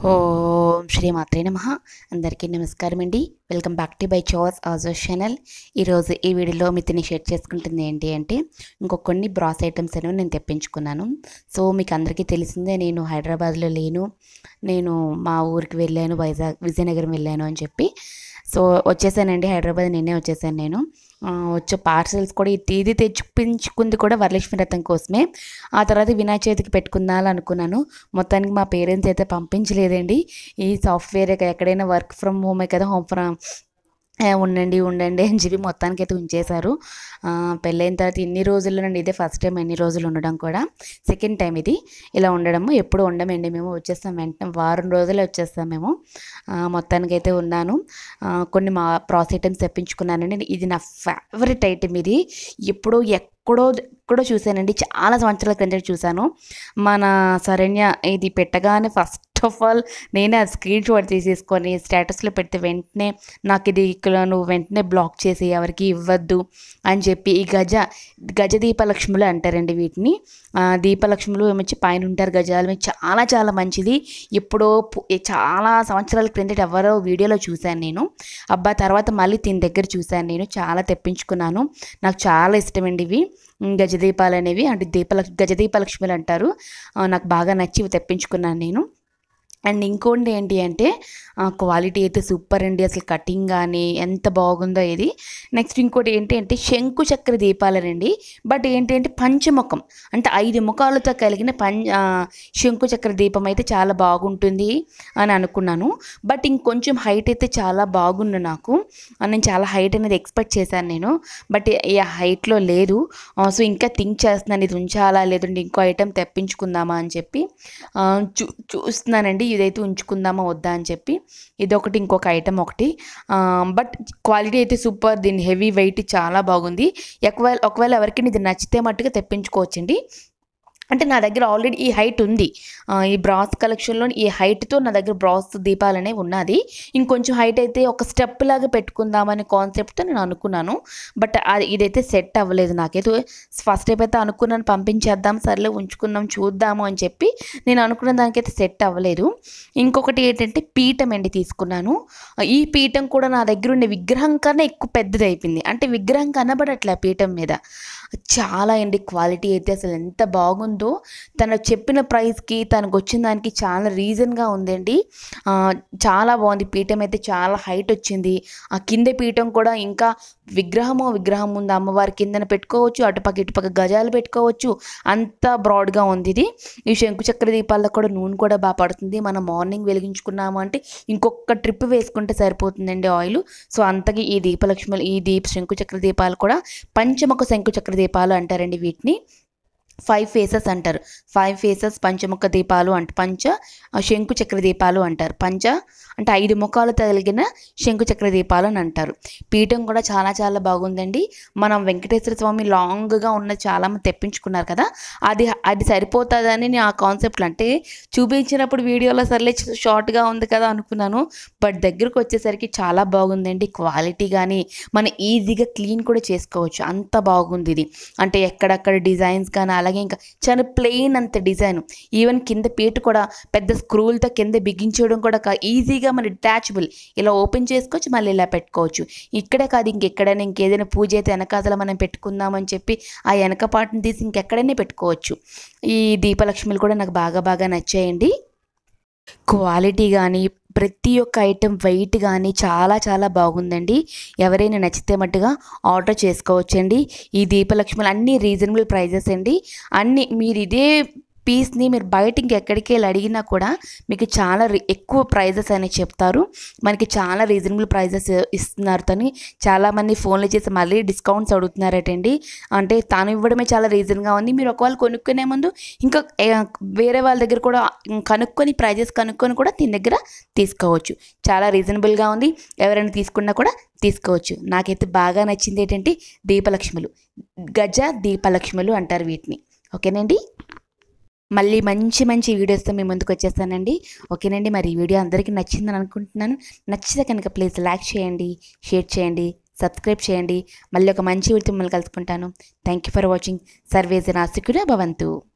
ఓం శ్రీ మాత్రే నమ అందరికీ నమస్కారం అండి వెల్కమ్ బ్యాక్ టు బై చాస్ ఆజో ఛానల్ ఈరోజు ఈ వీడియోలో మీతో షేర్ చేసుకుంటుంది ఏంటి అంటే ఇంకొక కొన్ని బ్రాస్ ఐటమ్స్ అనేవి నేను తెప్పించుకున్నాను సో మీకు అందరికీ తెలిసిందే నేను హైదరాబాద్లో లేను నేను మా ఊరికి వెళ్ళాను వైజాగ్ విజయనగరం వెళ్ళాను అని చెప్పి సో వచ్చేసానండి హైదరాబాద్ నిన్నే వచ్చేసాను నేను ఆ, వచ్చే పార్సల్స్ కూడా ఇది ఇది తెచ్చిపించుకుంది కూడా వరలక్ష్మి రథం కోసమే ఆ తర్వాత వినాయక చవితికి పెట్టుకుందాం అనుకున్నాను మొత్తానికి మా పేరెంట్స్ అయితే పంపించలేదండి ఈ సాఫ్ట్వేర్ ఎక్కడైనా వర్క్ ఫ్రమ్ హోమే కదా హోమ్ ఫ్రమ్ ఏ, ఉండండి ఉండండి అని చెప్పి మొత్తానికి అయితే ఉంచేశారు ఆ, పెళ్ళైన తర్వాత ఇన్ని రోజుల్లో నుండి ఇదే ఫస్ట్ టైం ఎన్ని రోజులు ఉండడం కూడా సెకండ్ టైం ఇది ఇలా ఉండడము ఎప్పుడు ఉండమండి మేము వచ్చేస్తాం వెంటనే వారం రోజులే వచ్చేస్తాం మేము ఆ, మొత్తానికి అయితే ఉన్నాను ఆ, కొన్ని మా ప్రాస్ ఐటమ్స్ తెప్పించుకున్నానండి ఇది నా ఫేవరెట్ ఐటమ్ ఇది ఎప్పుడో ఎక్కడో ఎక్కడో చూశానండి చాలా సంవత్సరాల క్రిందట చూశాను మన శరణ్య ఇది పెట్టగానే ఫస్ట్ ఆఫ్ ఆల్ నేనే అది స్క్రీన్ షాట్ తీసేసుకొని స్టేటస్లో పెడితే వెంటనే నాకు ఇది ఇక్కడ నువ్వు వెంటనే బ్లాక్ చేసి ఎవరికి ఇవ్వద్దు అని చెప్పి ఈ గజ గజ దీపలక్ష్ములు అంటారండి వీటిని ఆ, దీపలక్ష్ములు ఏమొచ్చి పైన ఉంటారు గజాలు ఇవి చాలా చాలా మంచిది ఎప్పుడో పు- చాలా సంవత్సరాల క్రిందట ఎవరో వీడియోలో చూశాను నేను అబ్బా తర్వాత మళ్ళీ దీని దగ్గర చూశాను నేను చాలా తెప్పించుకున్నాను నాకు చాలా ఇష్టమండి ఇవి ఉమ్, గజదీపాలు అనేవి అంటే దీపలక్ష గజదీపలక్ష్మిలు అంటారు ఆ, నాకు బాగా నచ్చి ఇవి తెప్పించుకున్నాను నేను అండ్ ఇంకోటి ఏంటి అంటే క్వాలిటీ అయితే సూపర్ అండి అసలు కటింగ్ కానీ ఎంత బాగుందో ఇది నెక్స్ట్ ఇంకోటి ఏంటి అంటే శంకు చక్ర దీపాలనండి బట్ ఏంటి అంటే పంచముఖం అంటే ఐదు ముఖాలతో కలిగిన పం ఆ, శంకు చక్ర దీపం అయితే చాలా బాగుంటుంది అని అనుకున్నాను బట్ ఇంకొంచెం హైట్ అయితే చాలా బాగుంది నాకు ఆ, నేను చాలా హైట్ అనేది ఎక్స్పెక్ట్ చేశాను నేను బట్ ఈ హైట్లో లేదు ఆ, సో ఇంకా థింక్ చేస్తున్నాను ఇది ఉంచాలా లేదంటే ఇంకో ఐటెం తెప్పించుకుందామా అని చెప్పి ఆ, చూ చూస్తున్నానండి ఇదైతే ఉంచుకుందామా వద్దా అని చెప్పి ఇది ఒకటి ఇంకొక ఐటెం ఒకటి ఆ, బట్ క్వాలిటీ అయితే సూపర్ దీని హెవీ వెయిట్ చాలా బాగుంది ఒకవేళ ఒకవేళ ఎవరికైనా ఇది నచ్చితే మట్టుగా తెప్పించుకోవచ్చండి అంటే నా దగ్గర ఆల్రెడీ ఈ హైట్ ఉంది ఆ, ఈ బ్రాస్ కలెక్షన్లో ఈ హైట్తో నా దగ్గర బ్రాస్ దీపాలనే ఉన్నది ఇంకొంచెం హైట్ అయితే ఒక స్టెప్ లాగా పెట్టుకుందామనే కాన్సెప్ట్తో నేను అనుకున్నాను బట్ అది ఇదైతే సెట్ అవ్వలేదు నాకైతే ఫస్ట్ టైం అయితే అనుకున్నాను పంపించేద్దాం సర్లే ఉంచుకుందాం చూద్దాము అని చెప్పి నేను అనుకున్న దానికైతే సెట్ అవ్వలేదు ఇంకొకటి ఏంటంటే పీఠం అండి తీసుకున్నాను ఈ పీఠం కూడా నా దగ్గర ఉండే విగ్రహం కన్నా ఎక్కువ పెద్దది అయిపోయింది అంటే విగ్రహం కనబడట్లే ఆ పీఠం మీద చాలా అండి క్వాలిటీ అయితే అసలు ఎంత బాగుందో తను చెప్పిన ప్రైస్కి తనకు వచ్చిన దానికి చాలా రీజన్గా ఉందండి ఆ, చాలా బాగుంది పీఠం అయితే చాలా హైట్ వచ్చింది ఆ కింద పీఠం కూడా ఇంకా విగ్రహమో విగ్రహం ఉంది అమ్మవారి కిందన పెట్టుకోవచ్చు అటుపక్క ఇటుపక్క గజాలు పెట్టుకోవచ్చు అంత బ్రాడ్గా ఉంది ఇది ఈ శంకు చక్ర దీపాల్లో కూడా నూనె కూడా బాగా పడుతుంది మనం మార్నింగ్ వెలిగించుకున్నాము అంటే ఇంకొక ట్రిప్ వేసుకుంటే సరిపోతుందండి ఆయిల్ సో అంతకి ఈ దీపలక్ష్మి ఈ దీప శంకు చక్ర దీపాలు కూడా పంచముఖ శంకు చక్ర దీపాలు అంటారండి వీటిని ఫైవ్ ఫేసెస్ అంటారు ఫైవ్ ఫేసెస్ పంచముఖ దీపాలు అంట పంచ ఆ, శంకు చక్ర దీపాలు అంటారు పంచ అంటే ఐదు ముఖాలు తగిలిన శంకు చక్ర దీపాలు అని అంటారు పీఠం కూడా చాలా చాలా బాగుందండి మనం వెంకటేశ్వర స్వామి లాంగ్గా ఉన్న చాలా మంది తెప్పించుకున్నారు కదా అది అది సరిపోతుందని నేను ఆ కాన్సెప్ట్లు అంటే చూపించినప్పుడు వీడియోలో సర్లే షార్ట్గా ఉంది కదా అనుకున్నాను బట్ దగ్గరకు వచ్చేసరికి చాలా బాగుందండి క్వాలిటీ కానీ మనం ఈజీగా క్లీన్ కూడా చేసుకోవచ్చు అంత బాగుంది ఇది అంటే ఎక్కడక్కడ డిజైన్స్ కానీ అలాగే ఇంకా చాలా ప్లెయిన్ అంత డిజైన్ ఈవెన్ కింద పీట కూడా పెద్ద స్క్రూలతో కింద బిగించడం కూడా కా- ఈజీగా మన డిటాచబుల్ ఇలా ఓపెన్ చేసుకోవచ్చు మళ్ళీ ఇలా పెట్టుకోవచ్చు ఇక్కడే కాదు ఇంకెక్కడైనా ఇంకేదైనా పూజ అయితే వెనకాతల మనం పెట్టుకుందామని చెప్పి ఆ వెనక పాటను తీసి ఇంకెక్కడైనా పెట్టుకోవచ్చు ఈ దీపలక్ష్మిలు కూడా నాకు బాగా బాగా నచ్చాయండి క్వాలిటీ కానీ ప్రతి ఒక్క ఐటెం వెయిట్ కానీ చాలా చాలా బాగుందండి ఎవరైనా నచ్చితే మట్టుగా ఆర్డర్ చేసుకోవచ్చండి ఈ దీపలక్ష్ములు అన్నీ రీజనబుల్ ప్రైజెస్ అండి అన్నీ మీరు ఇదే పీస్ని మీరు బయట ఇంకెక్కడికి వెళ్ళి అడిగినా కూడా మీకు చాలా రి- ఎక్కువ ప్రైజెస్ అనేవి చెప్తారు మనకి చాలా రీజనబుల్ ప్రైజెస్ ఇస్తున్నారు తని చాలామంది ఫోన్లు చేసి మళ్ళీ డిస్కౌంట్స్ అడుగుతున్నారటండి అంటే తాను ఇవ్వడమే చాలా రీజన్గా ఉంది మీరు ఒకవేళ కొనుక్కునే ముందు ఇంకా ఏ, వేరే వాళ్ళ దగ్గర కూడా కనుక్కొని ప్రైజెస్ కనుక్కొని కూడా దీని దగ్గర తీసుకోవచ్చు చాలా రీజనబుల్గా ఉంది ఎవరైనా తీసుకున్నా కూడా తీసుకోవచ్చు నాకైతే బాగా నచ్చింది ఏంటంటే దీపలక్ష్ములు గజ దీపలక్ష్ములు అంటారు వీటిని ఓకేనండి మళ్ళీ మంచి మంచి వీడియోస్తో మీ ముందుకు వచ్చేస్తానండి ఓకేనండి మరి ఈ వీడియో అందరికీ నచ్చిందని అనుకుంటున్నాను నచ్చితే కనుక ప్లీజ్ లైక్ చేయండి షేర్ చేయండి సబ్స్క్రైబ్ చేయండి మళ్ళీ ఒక మంచి వీడితో మిమ్మల్ని కలుసుకుంటాను థ్యాంక్ యూ ఫర్ వాచింగ్ సర్వేజన సిక్కురా భవంతు